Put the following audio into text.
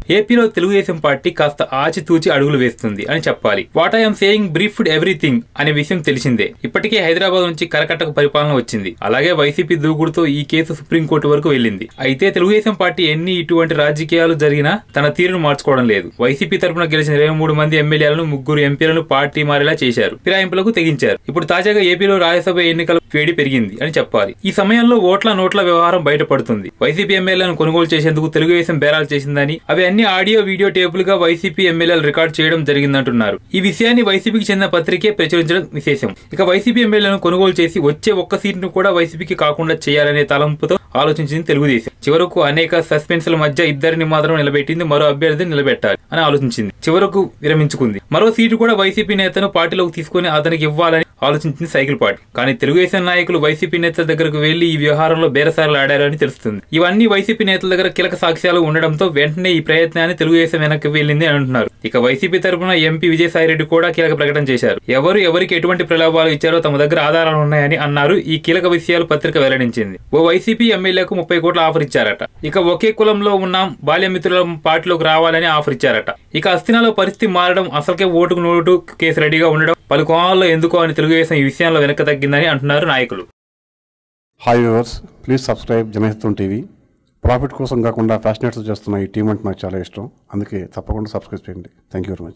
ఏపీలో తెలుగుదేశం పార్టీ కాస్త ఆచితూచి అడుగులు వేస్తుంది అని చెప్పాలి what I'm saying briefed everything అనే విషయం తెలిసిందే ఇప్పటికే హైదరాబాద్ నుంచి కరకట్టకు పరిపాలన వచ్చింది అలాగే వైసీపీ దూకుడుతో ఈ కేసు సుప్రీంకోర్టు వరకు వెళ్ళింది అయితే తెలుగుదేశం పార్టీ ఎన్ని ఇటువంటి రాజకీయాలు జరిగినా తన తీరును మార్చుకోవడం లేదు వైసీపీ తరపున గెలిచిన ఇరవై మూడు మంది ఎమ్మెల్యేలను ముగ్గురు ఎంపీలను పార్టీ మారేలా చేశారు ఫిరాయింపులకు తెగించారు ఇప్పుడు తాజాగా ఏపీలో రాజ్యసభ ఎన్నికల వేడి పెరిగింది అని చెప్పాలి ఈ సమయంలో ఓట్ల నోట్ల వ్యవహారం బయటపడుతుంది వైసీపీ ఎమ్మెల్యేలను కొనుగోలు చేసేందుకు తెలుగుదేశం బేరాలు చేసిందని అవి అన్ని ఆడియో వీడియో టేపులుగా వైసీపీ ఎమ్మెల్యేలు రికార్డ్ చేయడం జరిగిందంటున్నారు ఈ విషయాన్ని వైసీపీకి చెందిన పత్రికే ప్రచురించడం విశేషం ఇక వైసీపీ ఎమ్మెల్యేలను కొనుగోలు చేసి వచ్చే ఒక్క సీటును కూడా వైసీపీకి కాకుండా చేయాలనే తలంపుతో ఆలోచించింది తెలుగుదేశం చివరకు అనేక సస్పెన్స్ల మధ్య ఇద్దరిని మాత్రం నిలబెట్టింది మరో అభ్యర్థిని నిలబెట్టాలి అని ఆలోచించింది చివరకు విరమించుకుంది మరో సీటు కూడా వైసీపీ నేతను పార్టీలోకి తీసుకుని అతనికి ఇవ్వాలని ఆలోచించింది సైకిల్ పార్టీ కానీ తెలుగుదేశం నాయకులు వైసీపీ నేతల దగ్గరకు వెళ్లి ఈ వ్యవహారంలో బేరసారాలు ఆడారని తెలుస్తుంది ఇవన్నీ వైసీపీ నేతల దగ్గర కీలక సాక్ష్యాలు ఉండడంతో వెంటనే ఈ ప్రయత్నాన్ని తెలుగుదేశం వెనక్కి వెళ్ళింది అని అంటున్నారు ఇక వైసీపీ తరపున ఎంపీ విజయసాయిరెడ్డి కూడా కీలక ప్రకటన చేశారు ఎవరు ఎవరికి ఎటువంటి ప్రలోభాలు ఇచ్చారో తమ దగ్గర ఆధారాలు ఉన్నాయని అన్నారు ఈ కీలక విషయాలు పత్రిక వెల్లడించింది ఓ వైసీపీ ఎమ్మెల్యేకు ముప్పై కోట్ల ఆఫర్ ఇచ్చారట ఇక ఒకే కులంలో ఉన్నాం బాల్యమిత్రుల పార్టీలోకి రావాలని ఆఫర్ ఇచ్చారట ఇక అస్థినాలో పరిస్థితి మారడం అసలుకే ఓటుకు నోటు కేసు రెడీగా ఉండడం పలు కోణాల్లో ఎందుకో అని తెలుగుదేశం ఈ విషయంలో వెనక్కి తగ్గిందని అంటున్నారు నాయకులు hi viewers please subscribe Janahitam TV profit కోసం కాకుండా ఫ్యాషనేట్స్ చేస్తున్న ఈ టీం అంటే నాకు చాలా ఇష్టం అందుకే తప్పకుండా సబ్స్క్రైబ్ చేయండి థ్యాంక్ యూ వెరీ మచ్